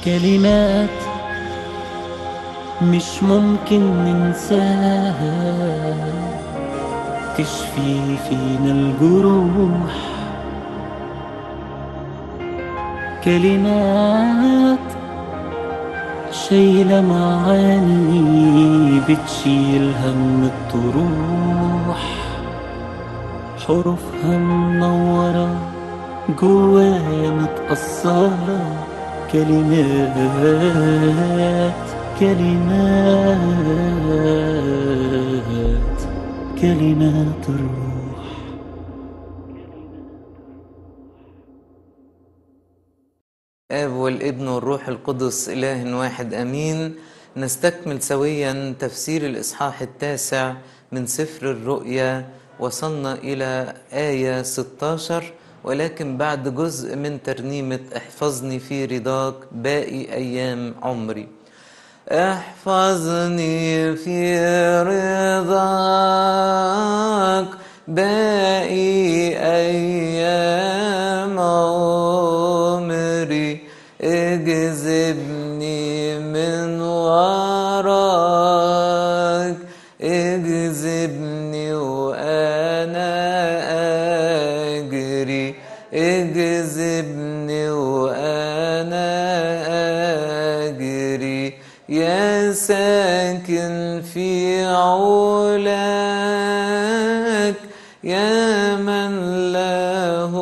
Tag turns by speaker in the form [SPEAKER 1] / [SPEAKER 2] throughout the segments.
[SPEAKER 1] كلمات مش ممكن ننساها تشفي فينا الجروح كلمات شايلة معاني بتشيل هم الطروح حروفها منورة جوايا متأثرة كلمات كلمات كلمات الروح
[SPEAKER 2] الآب والابن والروح القدس إله واحد أمين نستكمل سويا تفسير الإصحاح التاسع من سفر الرؤيا وصلنا إلى آية 16 ولكن بعد جزء من ترنيمة احفظني في رضاك باقي أيام عمري احفظني في رضاك باقي أيام عمري اجذبني من وراك اجذبني وأنا أجري اجذبني وأنا أجري يا ساكن في علاك يا من له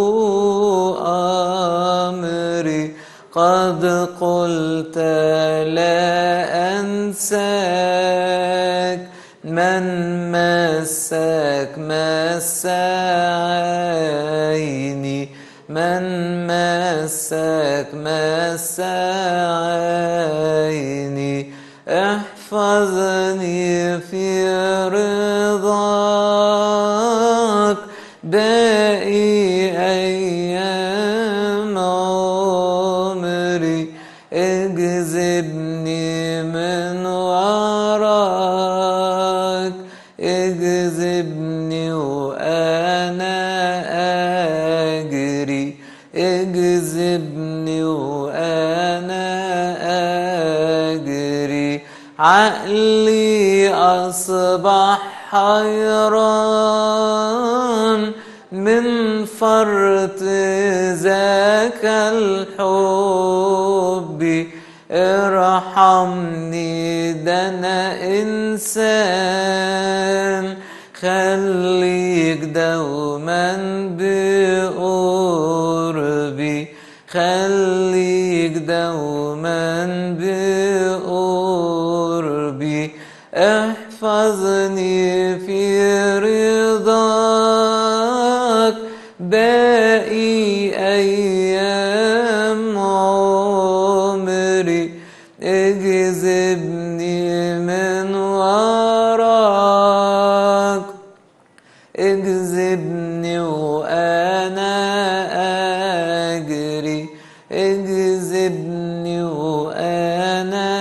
[SPEAKER 2] أمري قد قلت لا أنساك من مسك مس عيني من مسك مس عيني احفظني في رضاك باقي أيام عمري اجذبني من وراك اجذبني وأنا أجري اجذبني وأنا أجري عقلي أصبح حيران من فرط ذاك الحب ارحمني ده انا انسان خليك دوما بقربي خليك دوما بقربي احفظني في رضاك باقي ايام عمري اجذبني من وراك اجذبني وانا اجري اجذبني وانا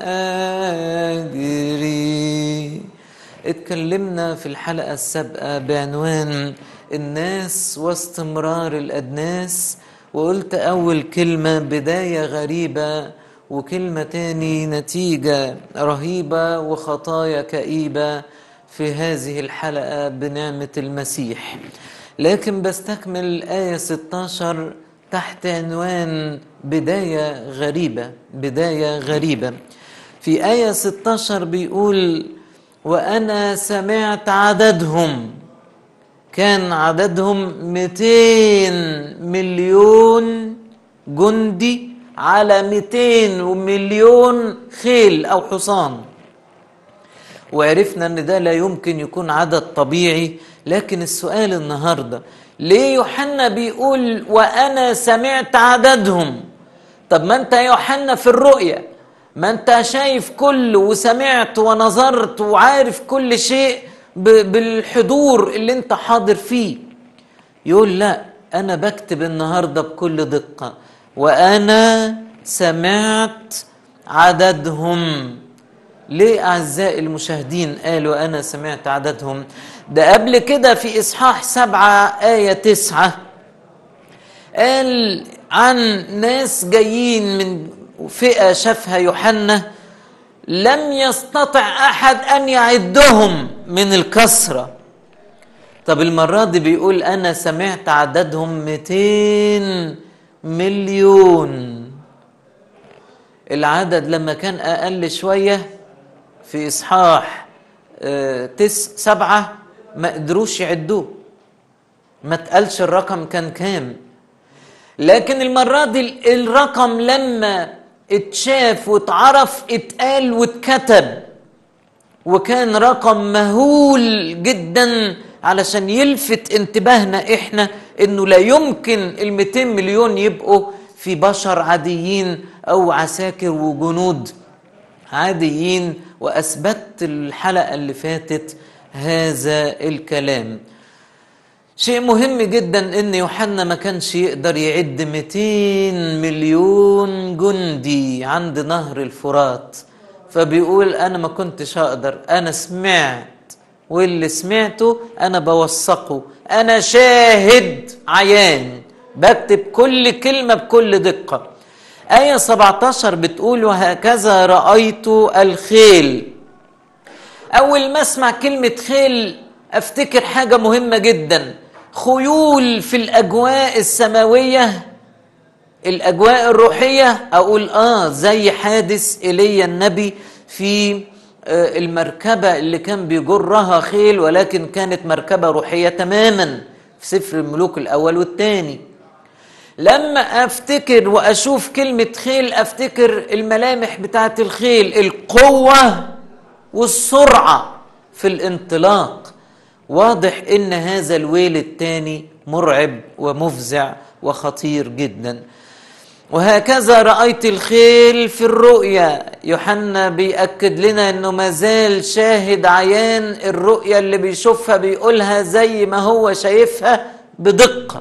[SPEAKER 2] اجري اتكلمنا في الحلقة السابقة بعنوان الناس واستمرار الأدناس وقلت أول كلمة بداية غريبة وكلمة تاني نتيجة رهيبة وخطايا كئيبة في هذه الحلقة بنعمة المسيح لكن بستكمل الآية 16 تحت عنوان بداية غريبة بداية غريبة في آية 16 بيقول وأنا سمعت عددهم كان عددهم 200 مليون جندي على 200 مليون خيل أو حصان وعرفنا ان ده لا يمكن يكون عدد طبيعي لكن السؤال النهارده ليه يوحنا بيقول وانا سمعت عددهم طب ما انت يا يوحنا في الرؤيا ما انت شايف كل وسمعت ونظرت وعارف كل شيء ب- بالحضور اللي انت حاضر فيه يقول لا انا بكتب النهارده بكل دقه وانا سمعت عددهم ليه أعزائي المشاهدين قالوا أنا سمعت عددهم ده قبل كده في إصحاح سبعة آية تسعة قال عن ناس جايين من فئة شافها يوحنا لم يستطع أحد أن يعدهم من الكثرة طب المرة دي بيقول أنا سمعت عددهم 200 مليون العدد لما كان أقل شوية في إصحاح آه، تس سبعة ما قدروش يعدوه ما تقالش الرقم كان كام لكن المرة دي الرقم لما اتشاف واتعرف اتقال واتكتب وكان رقم مهول جدا علشان يلفت انتباهنا احنا انه لا يمكن ال 200 مليون يبقوا في بشر عاديين او عساكر وجنود عاديين واثبتت الحلقه اللي فاتت هذا الكلام شيء مهم جدا ان يوحنا ما كانش يقدر يعد 200 مليون جندي عند نهر الفرات فبيقول انا ما كنتش هقدر انا سمعت واللي سمعته انا بوثقه انا شاهد عيان بكتب كل كلمه بكل دقه ايه 17 بتقول وهكذا رايت الخيل اول ما اسمع كلمه خيل افتكر حاجه مهمه جدا خيول في الاجواء السماويه الاجواء الروحيه اقول اه زي حادث ايليا النبي في آه، المركبه اللي كان بيجرها خيل ولكن كانت مركبه روحيه تماما في سفر الملوك الاول والثاني لما افتكر واشوف كلمه خيل افتكر الملامح بتاعت الخيل القوه والسرعه في الانطلاق واضح ان هذا الويل الثاني مرعب ومفزع وخطير جدا وهكذا رأيت الخيل في الرؤيا يوحنا بيأكد لنا انه ما زال شاهد عيان الرؤيا اللي بيشوفها بيقولها زي ما هو شايفها بدقة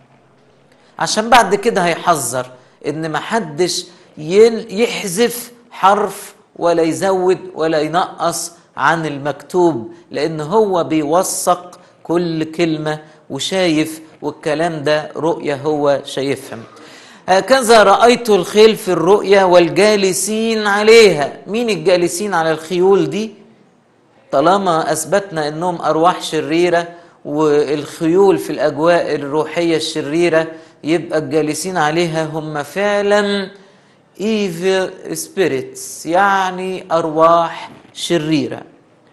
[SPEAKER 2] عشان بعد كده هيحذر ان ما حدش ين- يحذف حرف ولا يزود ولا ينقص عن المكتوب لان هو بيوثق كل كلمة وشايف والكلام ده رؤية هو شايفها هكذا رأيت الخيل في الرؤيا والجالسين عليها مين الجالسين على الخيول دي طالما أثبتنا أنهم أرواح شريرة والخيول في الأجواء الروحية الشريرة يبقى الجالسين عليها هم فعلا evil spirits يعني أرواح شريرة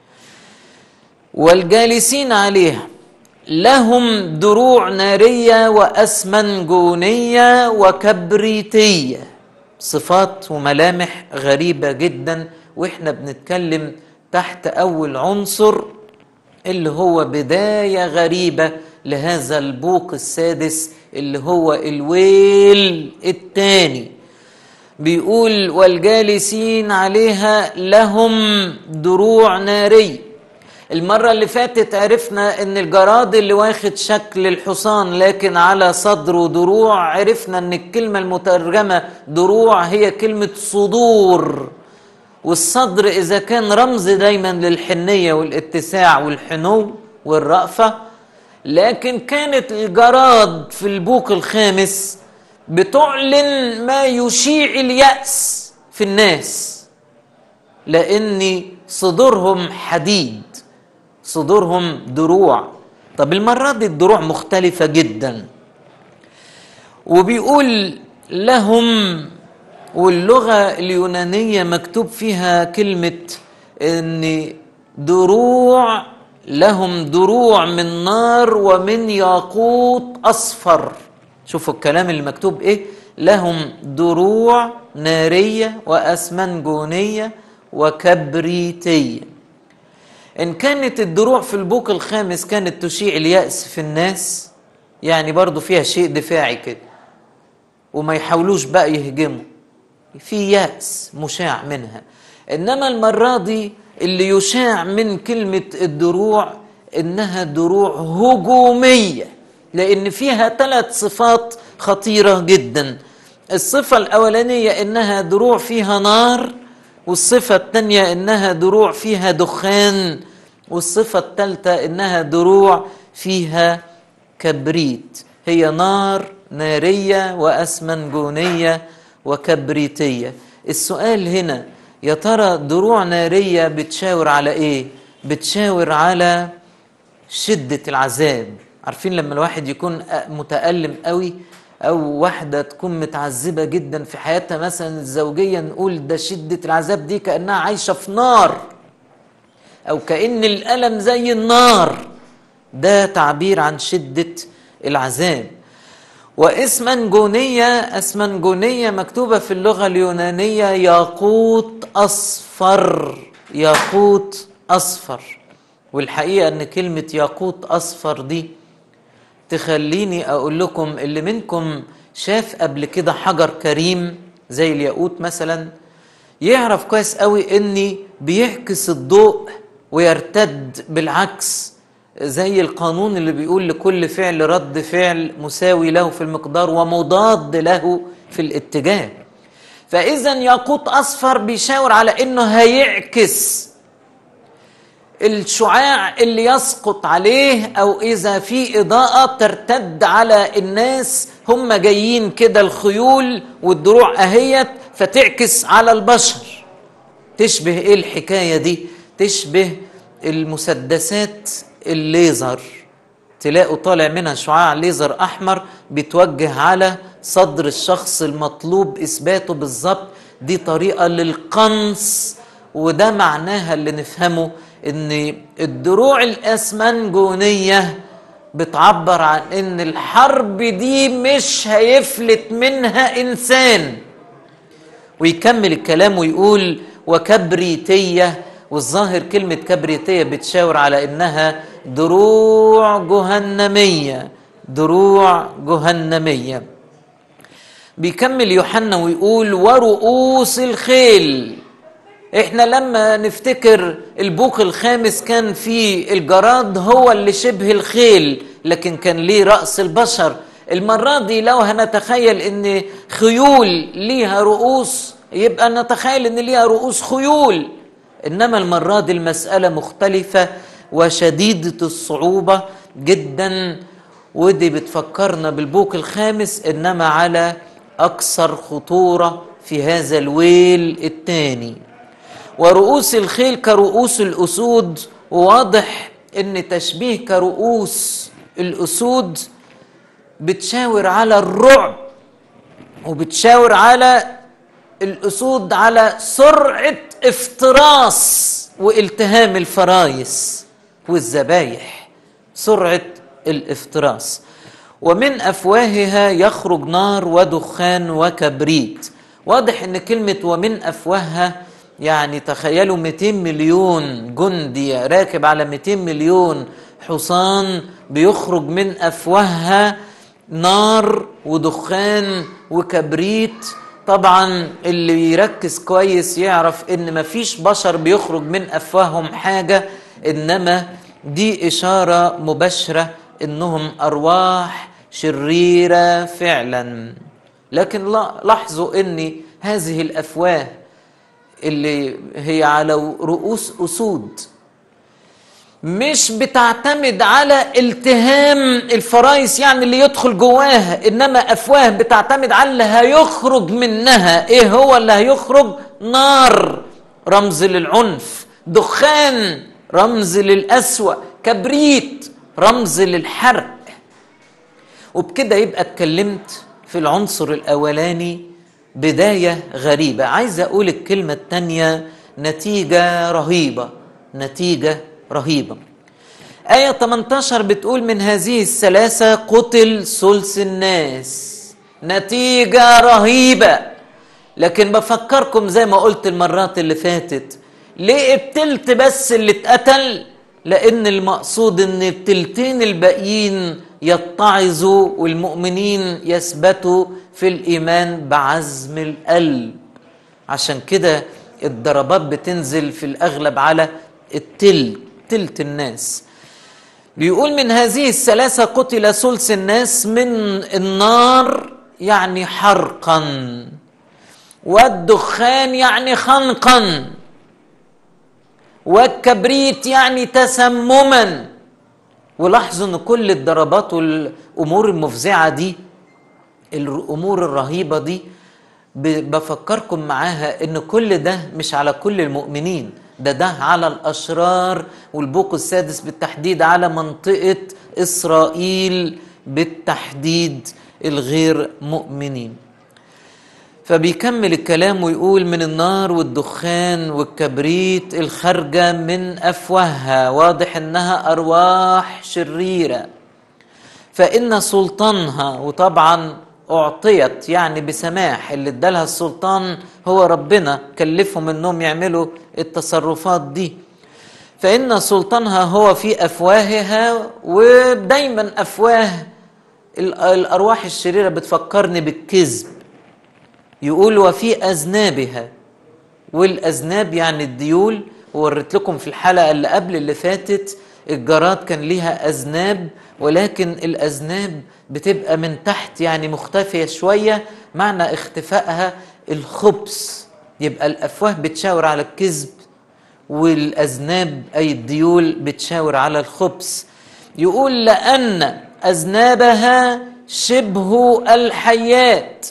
[SPEAKER 2] والجالسين عليها لهم دروع نارية وأسمنجونية وكبريتية صفات وملامح غريبة جدا وإحنا بنتكلم تحت أول عنصر اللي هو بداية غريبة لهذا البوق السادس اللي هو الويل الثاني بيقول والجالسين عليها لهم دروع ناريه المرة اللي فاتت عرفنا ان الجراد اللي واخد شكل الحصان لكن على صدره دروع عرفنا ان الكلمة المترجمة دروع هي كلمة صدور والصدر اذا كان رمز دايما للحنية والاتساع والحنو والرأفة لكن كانت الجراد في البوق الخامس بتعلن ما يشيع اليأس في الناس لأن صدورهم حديد صدورهم دروع طب المرة دي الدروع مختلفة جدا وبيقول لهم واللغة اليونانية مكتوب فيها كلمة ان دروع لهم دروع من نار ومن ياقوت اصفر شوفوا الكلام اللي مكتوب ايه لهم دروع نارية واسمنجونية وكبريتية إن كانت الدروع في البوق الخامس كانت تشيع اليأس في الناس يعني برضو فيها شيء دفاعي كده وما يحاولوش بقى يهجموا في يأس مشاع منها إنما المرة دي اللي يشاع من كلمة الدروع إنها دروع هجومية لأن فيها ثلاث صفات خطيرة جدا الصفة الأولانية إنها دروع فيها نار والصفة الثانية إنها دروع فيها دخان والصفة الثالثة إنها دروع فيها كبريت هي نار نارية وأسمنجونية وكبريتية السؤال هنا يا ترى دروع نارية بتشاور على ايه بتشاور على شدة العذاب عارفين لما الواحد يكون متألم قوي أو واحدة تكون متعذبة جدا في حياتها مثلا الزوجية نقول ده شدة العذاب دي كأنها عايشة في نار أو كأن الألم زي النار ده تعبير عن شدة العذاب واسمنجونية اسمنجونية مكتوبة في اللغة اليونانية ياقوت أصفر ياقوت أصفر والحقيقة أن كلمة ياقوت أصفر دي تخليني أقول لكم اللي منكم شاف قبل كده حجر كريم زي الياقوت مثلا يعرف كويس قوي أني بيعكس الضوء ويرتد بالعكس زي القانون اللي بيقول لكل فعل رد فعل مساوي له في المقدار ومضاد له في الاتجاه فإذا ياقوت أصفر بيشاور على إنه هيعكس الشعاع اللي يسقط عليه أو إذا في إضاءة ترتد على الناس هم جايين كده الخيول والدروع أهيت فتعكس على البشر تشبه إيه الحكاية دي تشبه المسدسات الليزر تلاقوا طالع منها شعاع ليزر احمر بيتوجه على صدر الشخص المطلوب اثباته بالظبط دي طريقه للقنص وده معناها اللي نفهمه ان الدروع الاسمنجونيه بتعبر عن ان الحرب دي مش هيفلت منها انسان ويكمل الكلام ويقول وكبريتيه والظاهر كلمة كبريتية بتشاور على إنها دروع جهنمية دروع جهنمية بيكمل يوحنا ويقول ورؤوس الخيل احنا لما نفتكر البوق الخامس كان في الجراد هو اللي شبه الخيل لكن كان ليه رأس البشر المرة دي لو هنتخيل ان خيول ليها رؤوس يبقى نتخيل ان ليها رؤوس خيول انما المره دي المساله مختلفه وشديده الصعوبه جدا ودي بتفكرنا بالبوك الخامس انما على اكثر خطوره في هذا الويل الثاني ورؤوس الخيل كرؤوس الاسود وواضح ان تشبيه كرؤوس الاسود بتشاور على الرعب وبتشاور على الاسود على سرعه افتراس والتهام الفرايس والذبايح سرعه الافتراس ومن افواهها يخرج نار ودخان وكبريت واضح ان كلمه ومن افواهها يعني تخيلوا 200 مليون جندي راكب على 200 مليون حصان بيخرج من افواهها نار ودخان وكبريت طبعا اللي يركز كويس يعرف ان مفيش بشر بيخرج من افواههم حاجه انما دي اشاره مباشره انهم ارواح شريره فعلا لكن لاحظوا ان هذه الافواه اللي هي على رؤوس اسود مش بتعتمد على التهام الفرايس يعني اللي يدخل جواها انما افواه بتعتمد على اللي هيخرج منها ايه هو اللي هيخرج نار رمز للعنف دخان رمز للأسوأ كبريت رمز للحرق وبكده يبقى اتكلمت في العنصر الأولاني بداية غريبة عايز أقول الكلمة التانية نتيجة رهيبة نتيجة رهيبة آية 18 بتقول من هذه الثلاثة قتل ثلث الناس نتيجة رهيبة لكن بفكركم زي ما قلت المرات اللي فاتت ليه التلت بس اللي اتقتل لأن المقصود إن التلتين الباقيين يتعظوا والمؤمنين يثبتوا في الإيمان بعزم القلب عشان كده الضربات بتنزل في الأغلب على التلت تلت الناس بيقول من هذه الثلاثة قتل ثلث الناس من النار يعني حرقا والدخان يعني خنقا والكبريت يعني تسمما ولاحظوا ان كل الضربات والامور المفزعه دي الامور الرهيبه دي ب- بفكركم معاها ان كل ده مش على كل المؤمنين ده ده على الاشرار والبوق السادس بالتحديد على منطقه اسرائيل بالتحديد الغير مؤمنين فبيكمل الكلام ويقول من النار والدخان والكبريت الخارجه من افواهها واضح انها ارواح شريره فإن سلطانها وطبعا أعطيت يعني بسماح اللي ادالها السلطان هو ربنا كلفهم انهم يعملوا التصرفات دي فإن سلطانها هو في أفواهها ودايما أفواه ال- الأرواح الشريرة بتفكرني بالكذب يقول وفي أذنابها والأذناب يعني الديول ووريت لكم في الحلقة اللي قبل اللي فاتت الجراد كان ليها أذناب ولكن الأذناب بتبقى من تحت يعني مختفية شوية معنى اختفائها الخبث يبقى الأفواه بتشاور على الكذب والأذناب أي الديول بتشاور على الخبث يقول لأن أذنابها شبه الحيات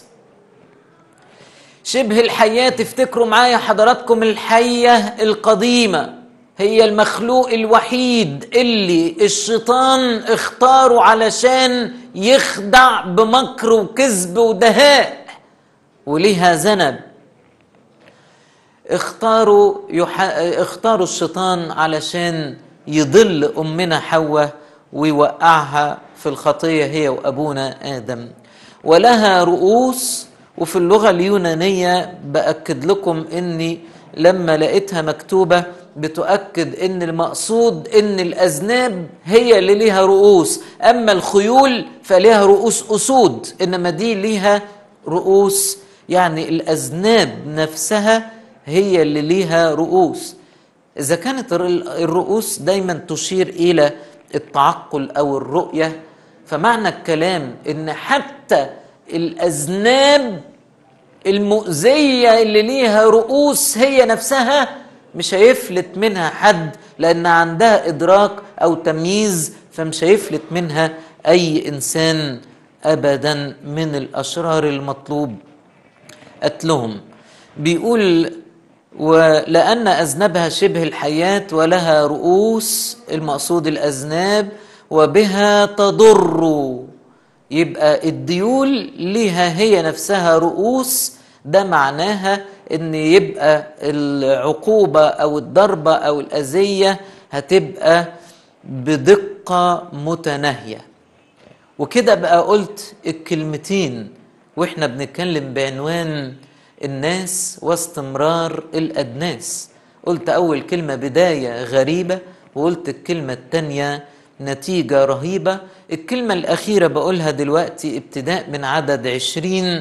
[SPEAKER 2] شبه الحياة تفتكروا معايا حضراتكم الحية القديمة هي المخلوق الوحيد اللي الشيطان اختاره علشان يخدع بمكر وكذب ودهاء وليها ذنب اختاروا يح... اختاروا الشيطان علشان يضل امنا حواء ويوقعها في الخطيه هي وابونا ادم ولها رؤوس وفي اللغه اليونانيه باكد لكم اني لما لقيتها مكتوبه بتؤكد ان المقصود ان الاذناب هي اللي ليها رؤوس اما الخيول فليها رؤوس اسود انما دي ليها رؤوس يعني الاذناب نفسها هي اللي ليها رؤوس اذا كانت الر- الرؤوس دايما تشير الى التعقل او الرؤيه فمعنى الكلام ان حتى الاذناب المؤذيه اللي ليها رؤوس هي نفسها مش هيفلت منها حد لان عندها ادراك او تمييز فمش هيفلت منها اي انسان ابدا من الاشرار المطلوب قتلهم بيقول ولأن أذنبها شبه الحياة ولها رؤوس المقصود الأذناب وبها تضر يبقى الديول ليها هي نفسها رؤوس ده معناها ان يبقى العقوبة او الضربة او الأذية هتبقى بدقة متناهية وكده بقى قلت الكلمتين واحنا بنتكلم بعنوان الناس واستمرار الأدناس قلت أول كلمة بداية غريبة وقلت الكلمة التانية نتيجة رهيبة الكلمة الأخيرة بقولها دلوقتي ابتداء من عدد عشرين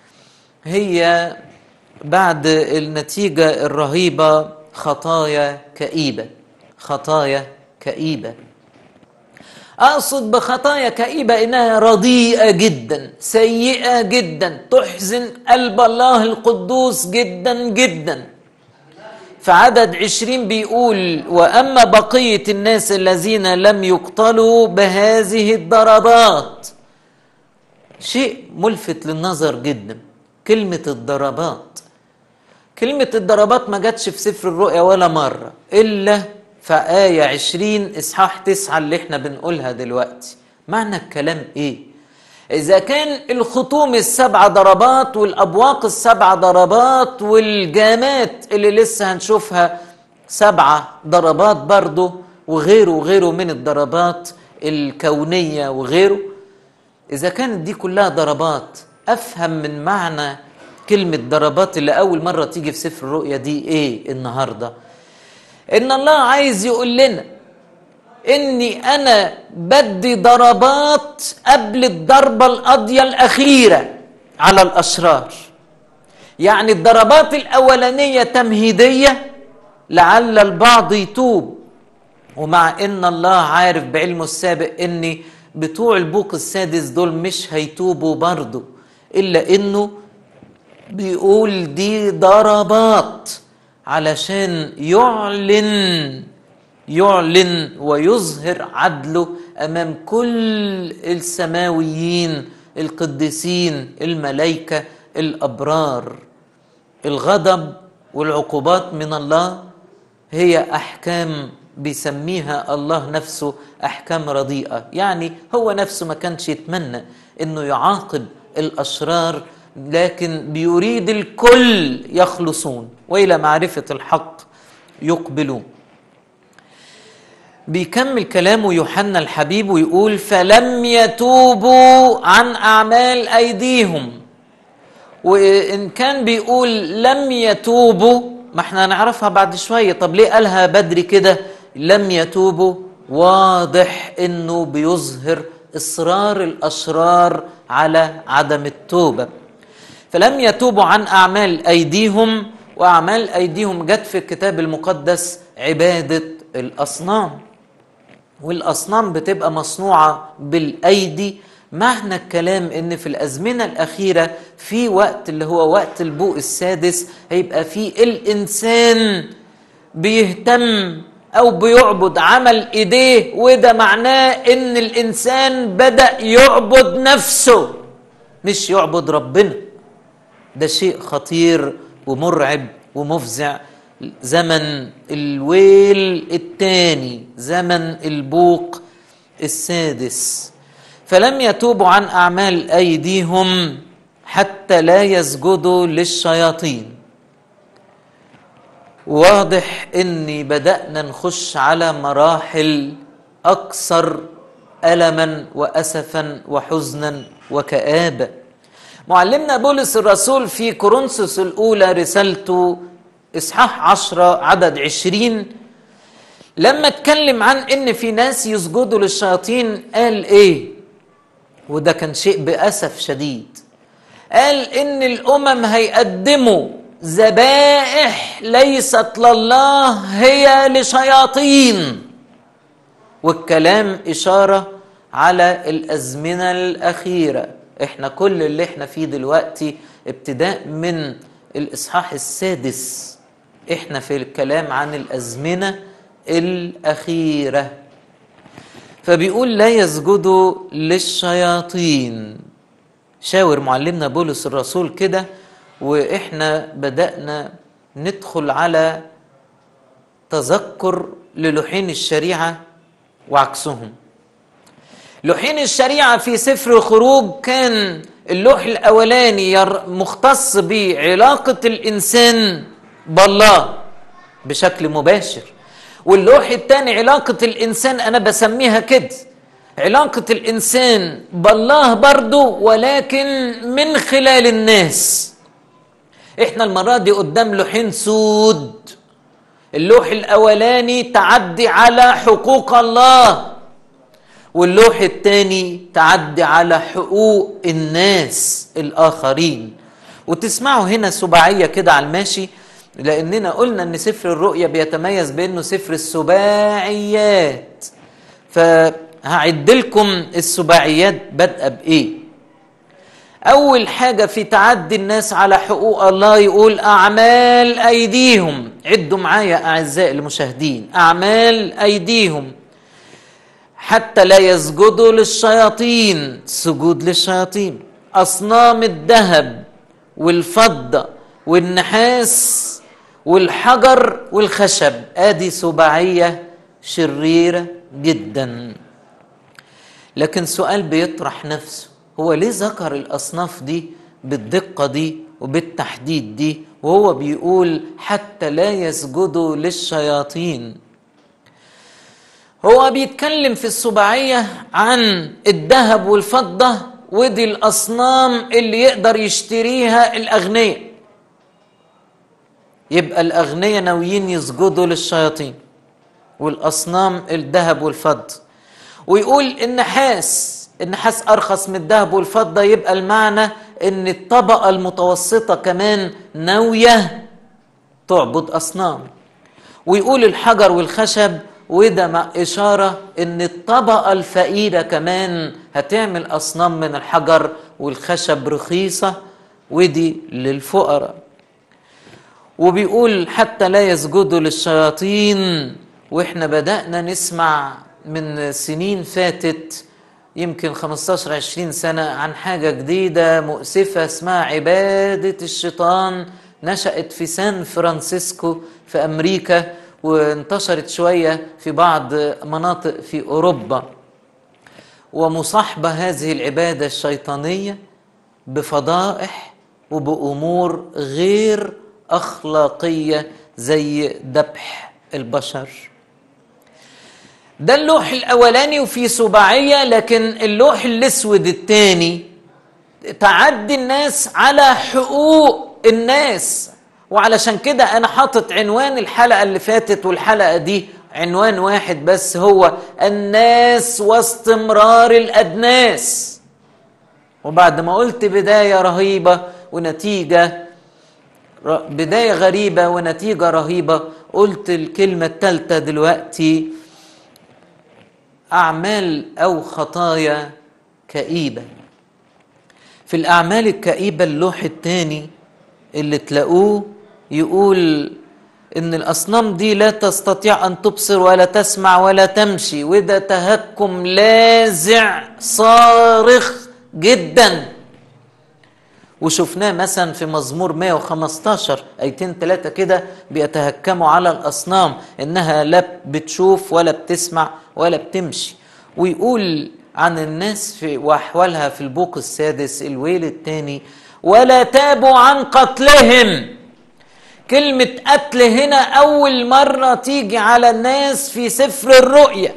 [SPEAKER 2] هي بعد النتيجة الرهيبة خطايا كئيبة خطايا كئيبة أقصد بخطايا كئيبة إنها رديئة جدا سيئة جدا تحزن قلب الله القدوس جدا جدا فعدد عشرين بيقول وأما بقية الناس الذين لم يقتلوا بهذه الضربات شيء ملفت للنظر جدا كلمة الضربات كلمة الضربات ما جاتش في سفر الرؤيا ولا مرة إلا في آية عشرين إصحاح تسعة اللي احنا بنقولها دلوقتي معنى الكلام إيه؟ إذا كان الخطوم السبع ضربات والأبواق السبع ضربات والجامات اللي لسه هنشوفها سبعة ضربات برضه وغيره وغيره من الضربات الكونية وغيره إذا كانت دي كلها ضربات أفهم من معنى كلمة ضربات اللي أول مرة تيجي في سفر الرؤيا دي إيه النهاردة إن الله عايز يقول لنا إني أنا بدي ضربات قبل الضربة القاضية الأخيرة على الأشرار يعني الضربات الأولانية تمهيدية لعل البعض يتوب ومع ان الله عارف بعلمه السابق ان بتوع البوق السادس دول مش هيتوبوا برضه الا انه بيقول دي ضربات علشان يعلن يعلن ويظهر عدله امام كل السماويين القديسين الملائكه الابرار الغضب والعقوبات من الله هي احكام بيسميها الله نفسه احكام رديئه يعني هو نفسه ما كانش يتمنى انه يعاقب الاشرار لكن بيريد الكل يخلصون والى معرفه الحق يقبلون بيكمل كلامه يوحنا الحبيب ويقول فلم يتوبوا عن اعمال ايديهم وان كان بيقول لم يتوبوا ما احنا هنعرفها بعد شويه طب ليه قالها بدري كده لم يتوبوا واضح انه بيظهر اصرار الاشرار على عدم التوبه فلم يتوبوا عن اعمال ايديهم واعمال ايديهم جت في الكتاب المقدس عباده الاصنام والاصنام بتبقى مصنوعه بالايدي معنى الكلام ان في الازمنه الاخيره في وقت اللي هو وقت البوء السادس هيبقى في الانسان بيهتم او بيعبد عمل ايديه وده معناه ان الانسان بدا يعبد نفسه مش يعبد ربنا ده شيء خطير ومرعب ومفزع زمن الويل الثاني زمن البوق السادس فلم يتوبوا عن اعمال ايديهم حتى لا يسجدوا للشياطين واضح اني بدانا نخش على مراحل اكثر الما واسفا وحزنا وكابه معلمنا بولس الرسول في كورنثوس الاولى رسالته اصحاح عشرة عدد عشرين لما اتكلم عن ان في ناس يسجدوا للشياطين قال ايه وده كان شيء باسف شديد قال ان الامم هيقدموا ذبائح ليست لله هي لشياطين والكلام اشاره على الازمنه الاخيره احنا كل اللي احنا فيه دلوقتي ابتداء من الاصحاح السادس احنا في الكلام عن الازمنه الاخيره فبيقول لا يسجدوا للشياطين شاور معلمنا بولس الرسول كده واحنا بدانا ندخل على تذكر للوحين الشريعه وعكسهم لوحين الشريعه في سفر الخروج كان اللوح الاولاني مختص بعلاقه الانسان بالله بشكل مباشر واللوح الثاني علاقه الانسان انا بسميها كده علاقه الانسان بالله برضه ولكن من خلال الناس احنا المره دي قدام لوحين سود اللوح الاولاني تعدي على حقوق الله واللوح الثاني تعدي على حقوق الناس الاخرين وتسمعوا هنا سباعيه كده على الماشي لاننا قلنا ان سفر الرؤيا بيتميز بانه سفر السباعيات فهعد لكم السباعيات بادئه بايه اول حاجه في تعدي الناس على حقوق الله يقول اعمال ايديهم عدوا معايا اعزائي المشاهدين اعمال ايديهم حتى لا يسجدوا للشياطين سجود للشياطين اصنام الذهب والفضه والنحاس والحجر والخشب ادي سباعيه شريره جدا لكن سؤال بيطرح نفسه هو ليه ذكر الاصناف دي بالدقه دي وبالتحديد دي وهو بيقول حتى لا يسجدوا للشياطين هو بيتكلم في السباعيه عن الذهب والفضه ودي الاصنام اللي يقدر يشتريها الاغنياء يبقى الاغنياء ناويين يسجدوا للشياطين والاصنام الذهب والفضه ويقول النحاس النحاس ارخص من الذهب والفضه يبقى المعنى ان الطبقه المتوسطه كمان ناويه تعبد اصنام ويقول الحجر والخشب وده مع اشاره ان الطبقه الفقيره كمان هتعمل اصنام من الحجر والخشب رخيصه ودي للفقراء وبيقول حتى لا يسجدوا للشياطين واحنا بدانا نسمع من سنين فاتت يمكن 15 20 سنة عن حاجة جديدة مؤسفة اسمها عبادة الشيطان نشأت في سان فرانسيسكو في أمريكا وانتشرت شوية في بعض مناطق في أوروبا ومصاحبة هذه العبادة الشيطانية بفضائح وبأمور غير أخلاقية زي ذبح البشر ده اللوح الأولاني وفيه سباعية لكن اللوح الأسود الثاني تعدي الناس على حقوق الناس وعلشان كده أنا حاطط عنوان الحلقة اللي فاتت والحلقة دي عنوان واحد بس هو الناس واستمرار الأدناس وبعد ما قلت بداية رهيبة ونتيجة بداية غريبة ونتيجة رهيبة قلت الكلمة الثالثة دلوقتي أعمال أو خطايا كئيبة في الأعمال الكئيبة اللوح الثاني اللي تلاقوه يقول إن الأصنام دي لا تستطيع أن تبصر ولا تسمع ولا تمشي وده تهكم لاذع صارخ جدا وشفناه مثلا في مزمور 115 ايتين ثلاثة كده بيتهكموا على الأصنام إنها لا بتشوف ولا بتسمع ولا بتمشي ويقول عن الناس في وأحوالها في البوق السادس الويل الثاني ولا تابوا عن قتلهم كلمة قتل هنا أول مرة تيجي على الناس في سفر الرؤيا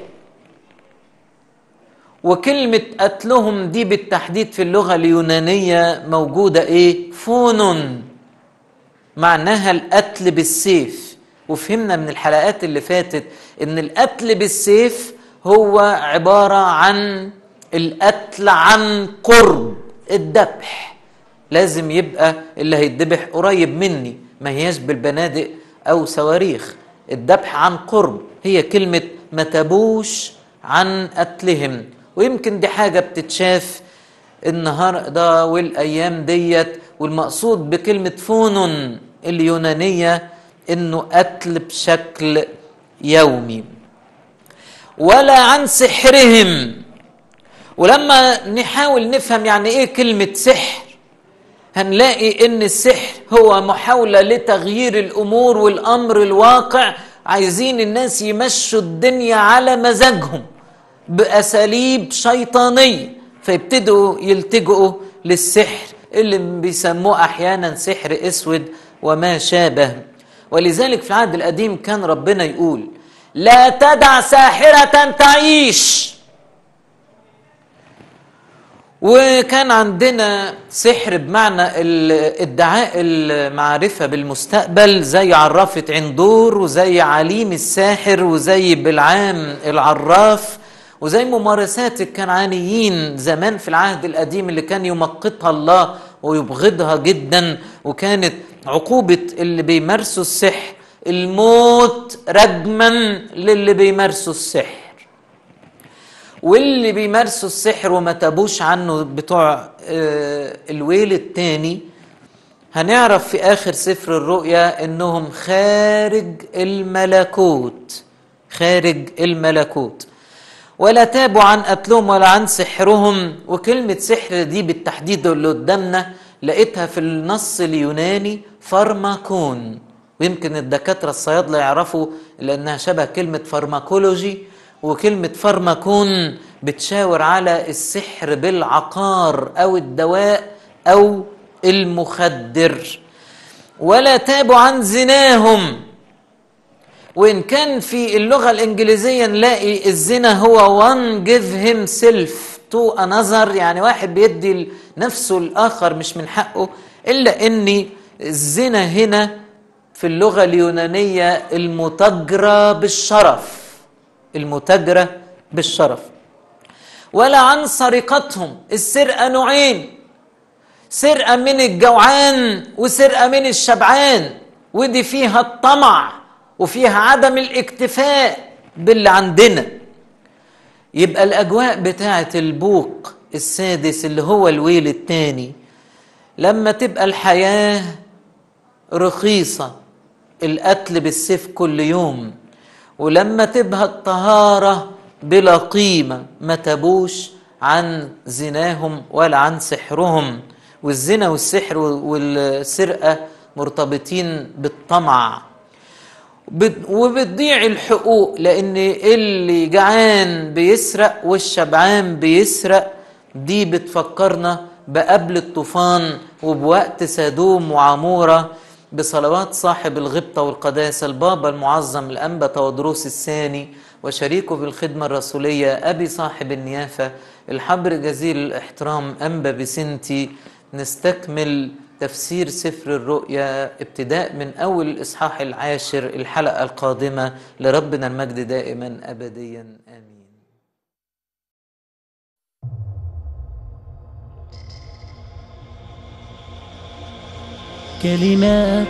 [SPEAKER 2] وكلمة قتلهم دي بالتحديد في اللغة اليونانية موجودة إيه؟ فونون معناها القتل بالسيف وفهمنا من الحلقات اللي فاتت إن القتل بالسيف هو عبارة عن القتل عن قرب الذبح لازم يبقى اللي هيتذبح قريب مني ما هياش بالبنادق أو صواريخ الذبح عن قرب هي كلمة ما تابوش عن قتلهم ويمكن دي حاجة بتتشاف النهاردة والأيام ديت والمقصود بكلمة فونون اليونانية إنه قتل بشكل يومي ولا عن سحرهم ولما نحاول نفهم يعني إيه كلمة سحر هنلاقي إن السحر هو محاولة لتغيير الأمور والأمر الواقع عايزين الناس يمشوا الدنيا على مزاجهم بأساليب شيطانية فيبتدوا يلتجئوا للسحر اللي بيسموه أحيانا سحر أسود وما شابه ولذلك في العهد القديم كان ربنا يقول لا تدع ساحرة تعيش وكان عندنا سحر بمعنى ادعاء المعرفة بالمستقبل زي عرافة عندور وزي عليم الساحر وزي بلعام العراف وزي ممارسات الكنعانيين زمان في العهد القديم اللي كان يمقتها الله ويبغضها جدا وكانت عقوبة اللي بيمارسوا السحر الموت رجما للي بيمارسوا السحر واللي بيمارسوا السحر وما تابوش عنه بتوع الويل التاني هنعرف في آخر سفر الرؤيا إنهم خارج الملكوت خارج الملكوت ولا تابوا عن قتلهم ولا عن سحرهم وكلمة سحر دي بالتحديد اللي قدامنا لقيتها في النص اليوناني فارماكون ويمكن الدكاترة الصيادلة يعرفوا لأنها شبه كلمة فارماكولوجي وكلمة فارماكون بتشاور على السحر بالعقار أو الدواء أو المخدر ولا تابوا عن زناهم وإن كان في اللغة الإنجليزية نلاقي الزنا هو one give himself to another يعني واحد بيدي نفسه الآخر مش من حقه إلا أن الزنا هنا في اللغة اليونانية المتجرى بالشرف المتجرة بالشرف ولا عن سرقتهم السرقة نوعين سرقة من الجوعان وسرقة من الشبعان ودي فيها الطمع وفيها عدم الاكتفاء باللي عندنا يبقى الأجواء بتاعة البوق السادس اللي هو الويل الثاني لما تبقى الحياة رخيصة القتل بالسيف كل يوم ولما تبقى الطهارة بلا قيمة ما تبوش عن زناهم ولا عن سحرهم والزنا والسحر والسرقة مرتبطين بالطمع بت- وبتضيع الحقوق لان اللي جعان بيسرق والشبعان بيسرق دي بتفكرنا بقبل الطوفان وبوقت سدوم وعمورة بصلوات صاحب الغبطة والقداسة البابا المعظم الأنبا تودروس الثاني وشريكه في الخدمة الرسولية أبي صاحب النيافة الحبر جزيل الاحترام أنبا بسنتي نستكمل تفسير سفر الرؤيا ابتداء من أول الإصحاح العاشر الحلقة القادمة لربنا المجد دائما أبديا آمين
[SPEAKER 1] كلمات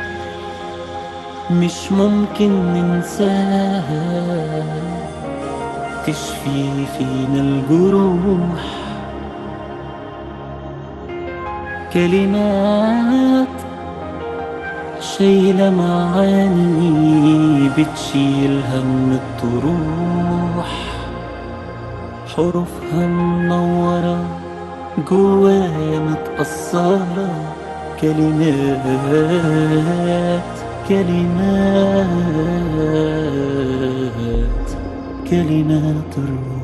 [SPEAKER 1] مش ممكن ننساها تشفي فينا الجروح كلمات شايلة معاني بتشيل هم الطروح حروفها منورة جوايا متأصلة كلمات كلمات كلمات الروح